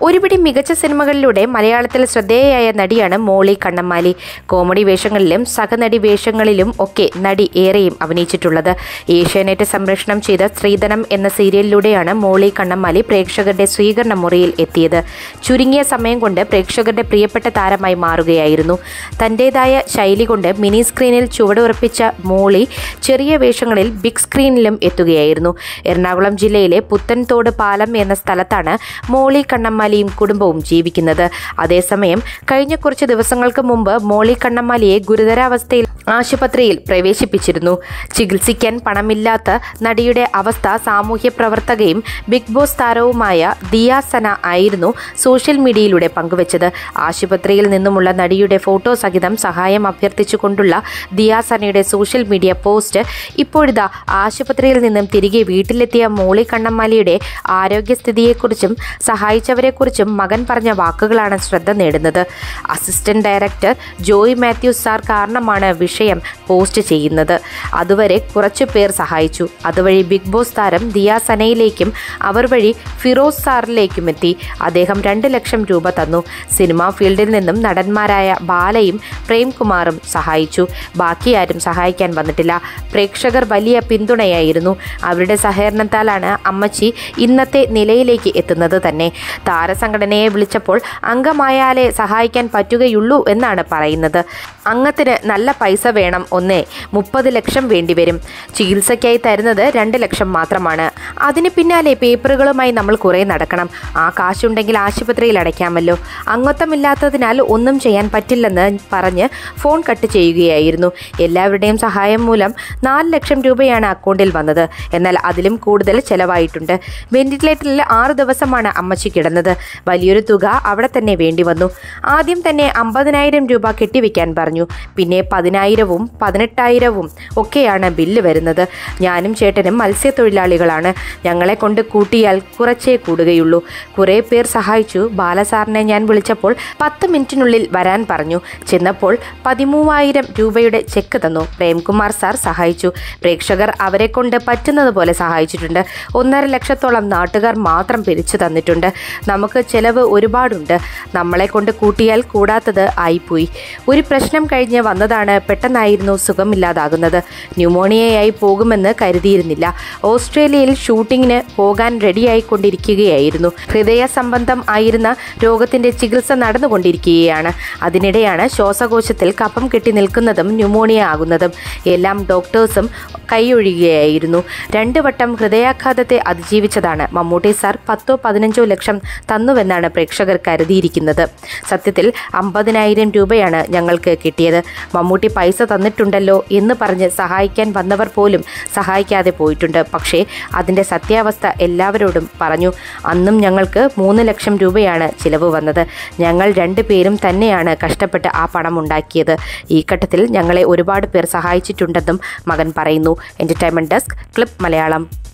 ഒരുപിടി മികച്ച സിനിമകളിലൂടെ മലയാളത്തിൽ ശ്രദ്ധേയയായ നടിയാണ് മോളി കണ്ണമ്മാലി കോമഡി വേഷങ്ങളിലും സഹനടി വേഷങ്ങളിലും ഒക്കെ നടി ഏറെയും അഭിനയിച്ചിട്ടുള്ളത് ഏഷ്യാനെറ്റ് സംപ്രേഷണം ചെയ്ത സ്ത്രീധനം എന്ന സീരിയലിലൂടെയാണ് മോളി കണ്ണമ്മാലി പ്രേക്ഷകരുടെ സ്വീകരണ മുറിയിൽ എത്തിയത് ചുരുങ്ങിയ സമയം കൊണ്ട് പ്രേക്ഷകരുടെ പ്രിയപ്പെട്ട താരമായി മാറുകയായിരുന്നു തന്റേതായ ശൈലി കൊണ്ട് മിനി സ്ക്രീനിൽ ചുവടുറപ്പിച്ച മോളി ചെറിയ വേഷങ്ങളിൽ ബിഗ് സ്ക്രീനിലും എത്തുകയായിരുന്നു എറണാകുളം ജില്ലയിലെ പുത്തൻതോട് പാലം എന്ന സ്ഥലത്താണ് മോളി കണ്ണമ്മാലിയും കുടുംബവും ജീവിക്കുന്നത് അതേസമയം കഴിഞ്ഞ കുറച്ച് ദിവസങ്ങൾക്ക് മുമ്പ് മോളി കണ്ണമ്മാലിയെ ഗുരുതരാവസ്ഥയിൽ ആശുപത്രിയിൽ പ്രവേശിപ്പിച്ചിരുന്നു ചികിത്സിക്കാൻ പണമില്ലാത്ത നടിയുടെ അവസ്ഥ സാമൂഹ്യ പ്രവർത്തകയും ബിഗ് ബോസ് താരവുമായ ദിയാസന ആയിരുന്നു സോഷ്യൽ മീഡിയയിലൂടെ പങ്കുവച്ചത് ആശുപത്രിയിൽ നിന്നുമുള്ള നടിയുടെ ഫോട്ടോ സഹിതം സഹായം അഭ്യർത്ഥിച്ചുകൊണ്ടുള്ള ദിയാസനയുടെ സോഷ്യൽ മീഡിയ പോസ്റ്റ് ഇപ്പോഴിതാ ആശുപത്രിയിൽ നിന്നും തിരികെ വീട്ടിലെത്തിയ മോളി കണ്ണമ്മാലിയുടെ ആരോഗ്യസ്ഥിതിയെക്കുറിച്ചും സഹായിച്ചവരെക്കുറിച്ചും മകൻ പറഞ്ഞ വാക്കുകളാണ് ശ്രദ്ധ നേടുന്നത് assistant director Joy Mathews sir കാരണമാണ് വിഷയം പോസ്റ്റ് ചെയ്യുന്നത് അതുവരെ കുറച്ചു പേർ സഹായിച്ചു അതുവഴി ബിഗ് ബോസ് താരം ദിയ സനയിലേക്കും അവർ വഴി ഫിറോസ് സാറിലേക്കും എത്തി അദ്ദേഹം രണ്ട് ലക്ഷം രൂപ തന്നു സിനിമാ ഫീൽഡിൽ നിന്നും നടന്മാരായ ബാലയും പ്രേംകുമാറും സഹായിച്ചു ബാക്കി ആരും സഹായിക്കാൻ വന്നിട്ടില്ല പ്രേക്ഷകർ വലിയ പിന്തുണയായിരുന്നു അവരുടെ സഹകരണത്താലാണ് അമ്മച്ചി ഇന്നത്തെ നിലയിലേക്ക് എത്തുന്നത് തന്നെ താരസംഘടനയെ വിളിച്ചപ്പോൾ അംഗമായാലേ സഹായിക്കാൻ പറ്റുകയുള്ളൂ എന്നാണ് പറയുന്നത് അംഗത്തിന് നല്ല പൈസ വേണം ഒന്നേ മുപ്പത് ലക്ഷം വേണ്ടിവരും ചികിത്സയ്ക്കായി തരുന്നത് രണ്ട് ലക്ഷം മാത്രമാണ് അതിന് പിന്നാലെ പേപ്പറുകളുമായി നമ്മൾ കുറേ നടക്കണം ആ കാശുണ്ടെങ്കിൽ ആശുപത്രിയിൽ അടയ്ക്കാമല്ലോ അംഗത്വമില്ലാത്തതിനാൽ ഒന്നും ചെയ്യാൻ പറ്റില്ലെന്ന് പറഞ്ഞ് ഫോൺ കട്ട് ചെയ്യുകയായിരുന്നു എല്ലാവരുടെയും സഹായം മൂലം നാല് ലക്ഷം രൂപയാണ് അക്കൗണ്ടിൽ വന്നത് എന്നാൽ അതിലും കൂടുതൽ ചെലവായിട്ടുണ്ട് വെന്റിലേറ്ററിൽ ആറ് ദിവസമാണ് അമ്മച്ചി കിടന്നത് വലിയൊരു തുക അവിടെ തന്നെ വേണ്ടി വന്നു ആദ്യം തന്നെ അമ്പതിനായിരം രൂപ കെട്ടിവെക്കാൻ പറഞ്ഞു പിന്നെ പതിനായിരവും പതിനെട്ടായിരവും ഒക്കെയാണ് ബില്ല് വരുന്നത് ഞാനും ചേട്ടനും മത്സ്യത്തൊഴിലാളികളാണ് ഞങ്ങളെ കൊണ്ട് കൂട്ടിയാൽ കുറച്ചേ കൂടുകയുള്ളൂ കുറേ പേർ സഹായിച്ചു ബാലസാറിനെ ഞാൻ വിളിച്ചപ്പോൾ പത്ത് മിനിറ്റിനുള്ളിൽ വരാൻ പറഞ്ഞു ചെന്നപ്പോൾ പതിമൂവായിരം രൂപയുടെ ചെക്ക് തന്നു പ്രേംകുമാർ സാർ സഹായിച്ചു പ്രേക്ഷകർ അവരെ കൊണ്ട് പറ്റുന്നത് പോലെ സഹായിച്ചിട്ടുണ്ട് ഒന്നര ലക്ഷത്തോളം നാട്ടുകാർ മാത്രം പിരിച്ചു തന്നിട്ടുണ്ട് നമുക്ക് ചെലവ് ഒരുപാടുണ്ട് നമ്മളെ കൊണ്ട് കൂട്ടിയാൽ കൂടാത്തത് ആയിപ്പോയി ഒരു പ്രശ്നം കഴിഞ്ഞ് വന്നതാണ് പെട്ടെന്നായിരുന്നു സുഖമില്ലാതാകുന്നത് ന്യൂമോണിയയായി പോകുമെന്ന് കരുതിയിരുന്നില്ല ഓസ്ട്രേലിയയിൽ ഷൂട്ടിങ്ങിന് പോകാൻ റെഡിയായിക്കൊണ്ടിരിക്കുകയായിരുന്നു ഹൃദയ സംബന്ധം ആയിരുന്ന രോഗത്തിന്റെ ചികിത്സ നടന്നുകൊണ്ടിരിക്കുകയാണ് അതിനിടെയാണ് ശ്വാസകോശത്തിൽ കഫം കെട്ടി നിൽക്കുന്നതും ന്യൂമോണിയ ആകുന്നതും എല്ലാം ഡോക്ടേഴ്സും കൈയൊഴിയുകയായിരുന്നു രണ്ട് വട്ടം ഹൃദയാഘാതത്തെ അതിജീവിച്ചതാണ് മമ്മൂട്ടി സാർ പത്തോ പതിനഞ്ചോ ലക്ഷം തന്നുവെന്നാണ് പ്രേക്ഷകർ കരുതിയിരിക്കുന്നത് സത്യത്തിൽ അമ്പതിനായിരം രൂപയാണ് ഞങ്ങൾക്ക് കിട്ടിയത് മമ്മൂട്ടി പൈസ തന്നിട്ടുണ്ടല്ലോ എന്ന് പറഞ്ഞ് സഹായിക്കാൻ വന്നവർ പോലും സഹായിക്കാതെ പോയിട്ടുണ്ട് പക്ഷേ അതിൻ്റെ സത്യാവസ്ഥ എല്ലാവരോടും പറഞ്ഞു അന്നും ഞങ്ങൾക്ക് മൂന്ന് ലക്ഷം രൂപയാണ് ചിലവ് വന്നത് ഞങ്ങൾ രണ്ടുപേരും തന്നെയാണ് കഷ്ടപ്പെട്ട് ആ പണം ഉണ്ടാക്കിയത് ഈ ഘട്ടത്തിൽ ഞങ്ങളെ ഒരുപാട് പേർ സഹായിച്ചിട്ടുണ്ടെന്നും മകൻ പറയുന്നു എൻ്റർടൈൻമെൻറ്റ് ഡെസ്ക് ക്ലിപ്പ് മലയാളം